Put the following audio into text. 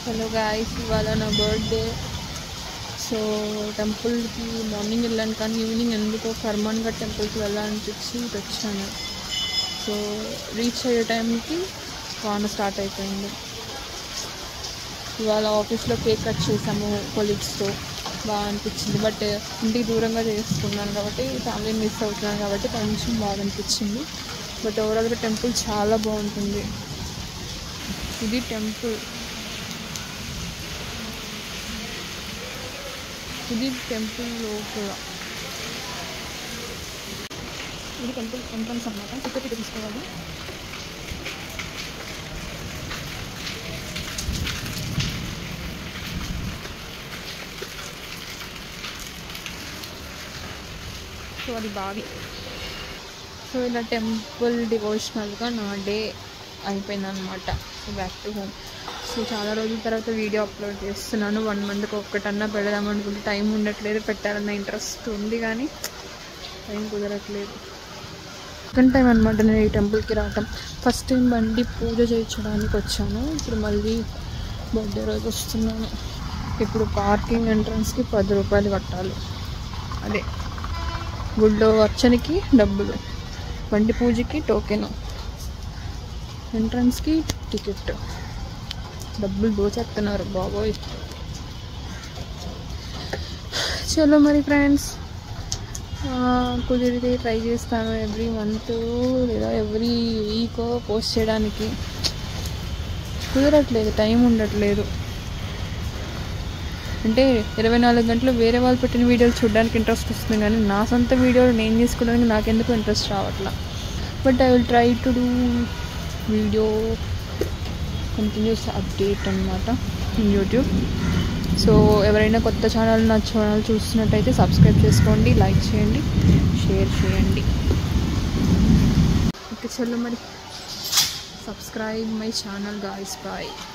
hello guys ఇవాళ నా birthday so టెంపుల్కి మార్నింగ్ వెళ్ళాను కానీ ఈవినింగ్ ఎందుకో కర్మాన్ఘట్ టెంపుల్కి వెళ్ళాలనిపించి ఇటు వచ్చాను సో రీచ్ అయ్యే టైంకి వాన స్టార్ట్ అయిపోయింది ఇవాళ ఆఫీస్లో కేక్ కట్ చేసాము కొలీగ్స్తో బాగా అనిపించింది బట్ ఇంటికి దూరంగా చేసుకున్నాను కాబట్టి ఫ్యామిలీని మిస్ అవుతున్నాను కాబట్టి కొంచెం బాగా అనిపించింది బట్ ఓవరాల్గా టెంపుల్ చాలా బాగుంటుంది ఇది టెంపుల్ ఇది టెంపుల్ లోపల ఇది టెంపుల్ ఎంట్రన్స్ అన్నమాట టికెట్ ఇక్కడ తీసుకోవాలి సో అది బావి సో ఇలా టెంపుల్ డివోషనల్గా నా డే అయిపోయిందనమాట so back to home so చాలా రోజుల తర్వాత వీడియో అప్లోడ్ చేస్తున్నాను వన్ మంత్కి ఒక్కటన్నా పెడదాం అనుకుంటే టైం ఉండట్లేదు పెట్టాలన్న ఇంట్రెస్ట్ ఉంది కానీ టైం కుదరట్లేదు సెకండ్ టైం అనమాట నేను ఈ టెంపుల్కి రావటం ఫస్ట్ టైం బండి పూజ చేయించడానికి వచ్చాను ఇప్పుడు మళ్ళీ బర్త్డే రోజు వస్తున్నాను ఇప్పుడు పార్కింగ్ ఎంట్రన్స్కి పది రూపాయలు కట్టాలి అదే గుళ్ళో అర్చనకి డబ్బులు బండి పూజకి టోకెన్ ఎంట్రన్స్కి టికెట్ డబ్బులు దోచేస్తున్నారు బాబోయ్ చలో మరి ఫ్రెండ్స్ కుదిరితే ట్రై చేస్తాను ఎవ్రీ మంత్ లేదా ఎవ్రీ వీక్ పోస్ట్ చేయడానికి కుదరట్లేదు టైం ఉండట్లేదు అంటే ఇరవై నాలుగు గంటలు వేరే వాళ్ళు పెట్టిన వీడియోలు చూడడానికి ఇంట్రెస్ట్ వస్తుంది కానీ నా సొంత వీడియోలు నేను చేసుకోవడానికి నాకెందుకు ఇంట్రెస్ట్ రావట్లా but I will try to do video continues update అనమాట ఇన్ యూట్యూబ్ సో ఎవరైనా కొత్త ఛానల్ నా ఛానల్ చూస్తున్నట్టయితే సబ్స్క్రైబ్ చేసుకోండి లైక్ చేయండి షేర్ చేయండి ఓకే చలో మరి subscribe my channel guys bye